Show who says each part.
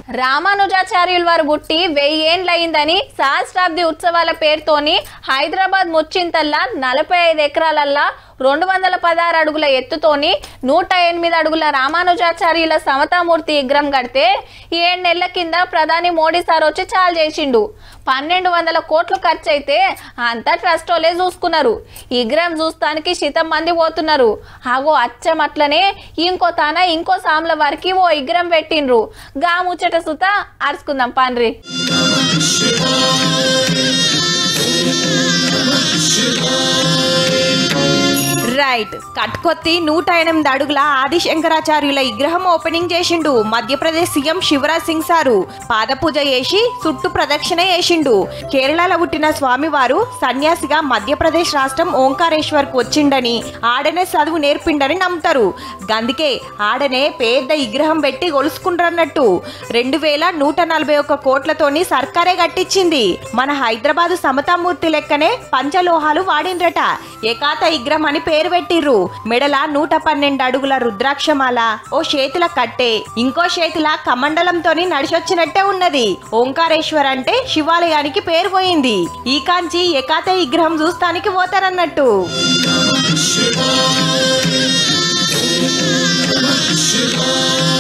Speaker 1: రామానుజాచార్యుల వారు పుట్టి వెయ్యేండ్లయిందని సహస్రాబ్ది ఉత్సవాల పేరుతోని హైదరాబాద్ ముచ్చింతల్లా నలభై ఐదు ఎకరాలల్లా రెండు వందల పదహారు అడుగుల ఎత్తుతోని నూట ఎనిమిది అడుగుల రామానుజాచార్యుల సమతామూర్తి విగ్రహం కడితే ఈ ఏడు నెలల కింద ప్రధాని మోడీ సార్ వచ్చి చాలు చేసిండు పన్నెండు వందల కోట్లు ఖర్చు అయితే అంతా ట్రస్ట్ వాళ్ళే చూసుకున్నారు ఈ విగ్రహం చూస్తానికి శతం మంది పోతున్నారు ఆగో అచ్చం అట్లనే ఇంకో తాన ఇంకో సాముల వారికి ఓ విగ్రహం పెట్టిండ్రు గా ముచ్చట సుత అరుచుకుందాం పండ్రి
Speaker 2: రైట్ కట్కొత్తి నూట ఎనిమిది అడుగుల ఆదిశంకరాచార్యుల విగ్రహం ఓపెనింగ్ చేసిండు మధ్యప్రదేశ్ సీఎం శివరాజ్ సింగ్ సారు పాదపూజ చేసి చుట్టూ ప్రదక్షిణ చేసిండు కేరళలో పుట్టిన స్వామివారు సన్యాసిగా మధ్యప్రదేశ్ రాష్ట్రం ఓంకారేశ్వర్ కు వచ్చిండని ఆడనే చదువు నేర్పిండని నమ్ముతారు గందుకే ఆడనే పెద్ద విగ్రహం పెట్టి గొలుసుకుంటారన్నట్టు రెండు వేల నూట నలభై ఒక్క కోట్లతోని సర్కారే కట్టించింది మన హైదరాబాద్ సమతామూర్తి లెక్కనే పంచలోహాలు వాడిండ్రట ఏకాత విగ్రహం అని పేరు పెట్టిర్రు మెడల నూట పన్నెండు అడుగుల రుద్రాక్షమాల ఓ చేతుల కట్టే ఇంకో చేతుల కమండలంతోని నడిచొచ్చినట్టే ఉన్నది ఓంకారేశ్వర్ అంటే శివాలయానికి పేరు పోయింది ఈ కాంచి ఏకాత విగ్రహం చూస్తానికి పోతారన్నట్టు
Speaker 3: Shiva